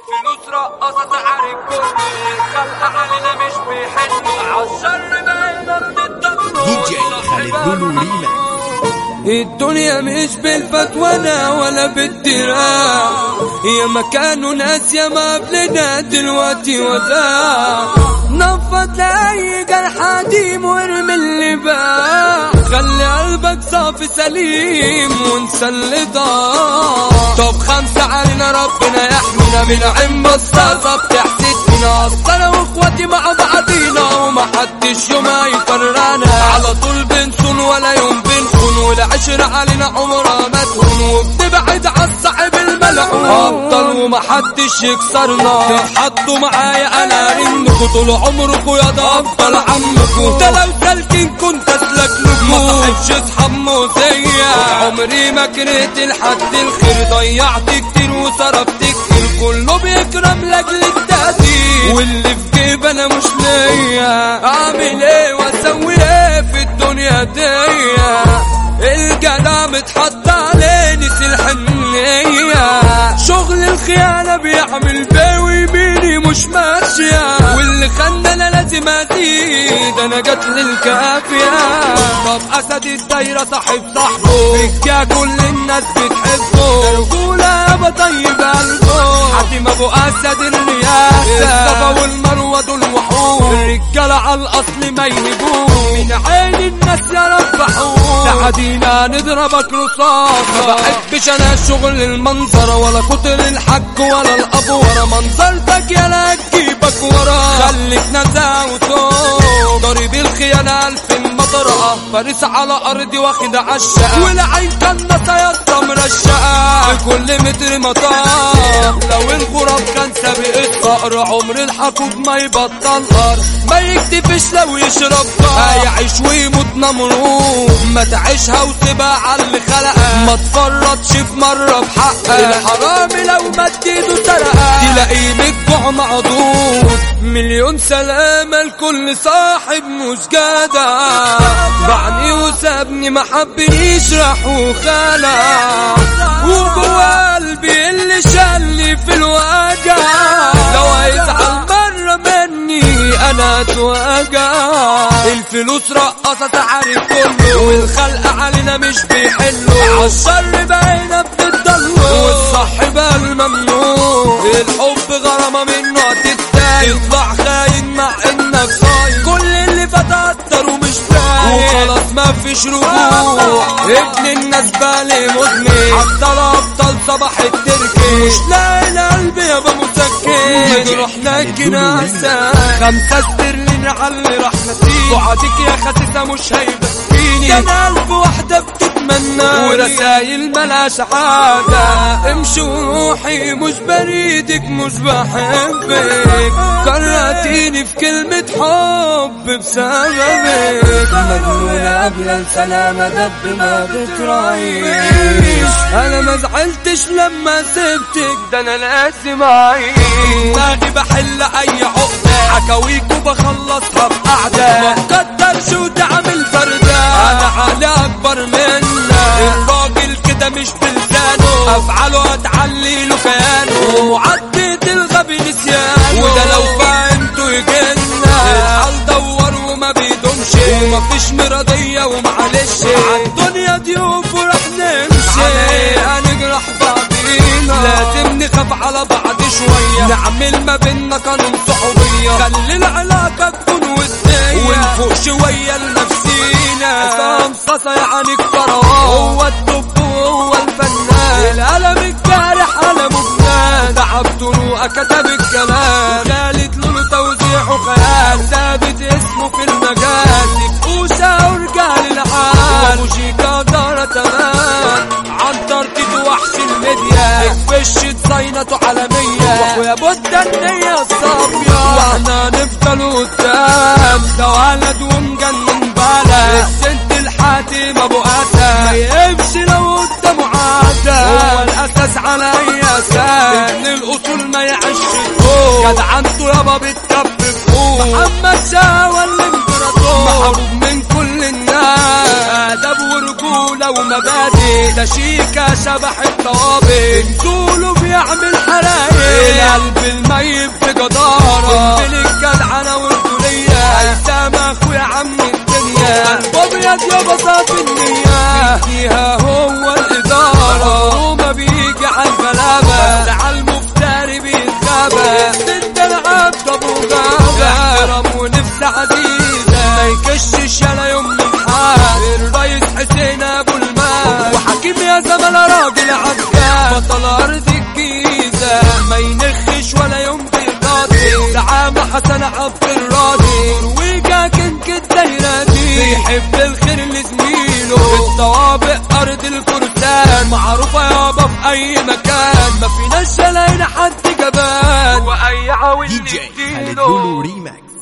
الفلوس رقصت عارف كل الخلق علينا مش بيحنوا عالشر بقينا بنتطلع دي جي خالد لولو ريما الدنيا مش بالفتوانة ولا بالدراع يا مكان ناس يا ما قبلنا دلوقتي وداع نفض لأي جرح قديم وارمي اللي باع خلي قلبك صافي سليم وانسى اللي ضاع طب خمسة علينا ربنا يحمينا من عين بساطة بتحسدنا أصل أنا وإخواتي مع بعضينا ومحدش يوم هيفرقنا على طول بنسون ولا يوم بنخون والعشرة علينا عمرها ما تهون وبنبعد عالصاحب الملعون أبطال ومحدش يكسرنا تتحطوا معايا أنا رنكوا طول عمركوا يا ده أفضل عمكوا ده لو سالكين كنت أسلك نجوم ما صاحبش أصحاب موزية عمري ما كرهت لحد الخير ضيعت كتير وصرفت كتير كله بيكرم لاجل التقدير واللي في جيب انا مش ليا اعمل ايه واسوي ايه في الدنيا دي الجدع متحط عليه نسي الحنية شغل الخيانة بيعمل بيوي ميني مش ماشية واللي خلى انا لازم ازيد انا جت للكافية طب اسد الدايرة صاحب صاحبه فيك كل الناس بتحبه ده رجولة يابا طيب قلبه حاتم ابو اسد الرياسة الصفا والمروة دول وحوش الرجالة على الاصل ما يهجوش من عين الناس يا ربحوش تعدينا نضربك رصاصة ما بحبش انا شغل المنظرة ولا كتر الحج ولا الافورة منظرتك يا لا تجيبك ورا خليك نزع وتوب ضرب الخيانة الف مطرقة فارس على ارضي واخد عالشقة والعين كنة يا مرشقة في كل متر مطار لو الغراب كان سابق الصقر عمر الحقود ما يبطل قر ما يكتفش لو يشرب قار هيعيش ويموت نمرود ما تعيشها وسيبها على اللي خلقها ما تفرطش في مرة بحقها الحرامي لو مد ايده سرقها تلاقيه من الجوع معدود مليون سلامة لكل صاحب مش جدع بعني وسابني ما حبنيش راح وخلع وجوا قلبي اللي شالي في الوجع لو هيزعل مرة مني انا اتوجع الفلوس رقصت عارف كله والخلق علينا مش بيحلوا عالشر بقينا بتضلوا والصح بقى الممنوع الحب غرامة منه هتتضايق تطلع خاين مع انك صايم كل اللي فات اكتر ومش فايق وخلاص ما فيش رجوع ابن الناس بالي مدمن حتى الابطال صباح التركي مش لاقي القلب يابا مسكن نجرح نجنا خمسة استرلين على اللي راح نسيب وعدك يا خسيسة مش هيبكيني ده انا الف واحدة بتتمنى ورسايل ملاش عادة امشي وروحي مش بريدك مش بحبك كرهتيني في كلمة حب بسببك مجنونة قبل السلامة دب ما بتراعيش انا ما زعلتش لما سبتك ده انا لازم اعيش دماغي بحل اي عقدة حكاويك وبخلصها بقعدة ما تقدرش وتعمل فردة انا على اكبر منك الراجل كده مش بلسانه افعاله هتعلي له كيانه ومعدة الغبي نسيانه وده لو فهمته يجنة الحال دور وما بيدومش ومفيش مرضية ومعلش عالدنيا ضيوف ورح نمشي هنجرح بعضينا لازم نخاف على بعض شوية نعمل ما بينا قانون صحوبية خلي العلاقة تكون ودية ونفوق شوية لنفسينا مصاصة يعني الكروان هو الدب وهو الفنان القلم الجارح قلم فنان تعب طرقه كتب الكلام خالد لونه توزيعه خيال ثابت اسمه في المجال تبقوشة ورجال العال وابو شيكا دارة تمام عنتر تيتو وحش الميديا فشت صينته عالمية واخويا بودة النية الصافية واحنا نفضل قدام ده ولد ومجنن بلد السنت الحاتم ابو اسد ما يمشي لو قدامه عادة هو الاساس على اي اساس ابن الاصول ما يعيش فوق جدعنته يابا بتكفي فوق محمد شاوى الامبراطور محبوب من كل الناس ادب ورجوله ومبادئ ده شيكا شبح الطوابق نزوله بيعمل حرايق القلب في الميت بجدارة الملك جدعنة والدنيا هيثم اخويا عم الدنيا الابيض يا بساط النية فيها هو الادارة وما بيجي على الغلابة بس على المفتري بيتغابى انت العبد ابو غابة احترام ونفس عزيزة ما يكشش يلا يوم من حال الرئيس حسين ابو المال وحكيم يا زمن راجل عجال بطل ارض الجيزة ما ينخش ولا يوم بيقاضي زعامة حسن عبد الراضي ويجا كنك الدايرة دي بيحب الخير لزميله الطوابق ارض الفرسان معروفة يابا في اي مكان ما فيناش لاقينا حد جبان واي عاوز دي جي خالد نديله لولو ريماكس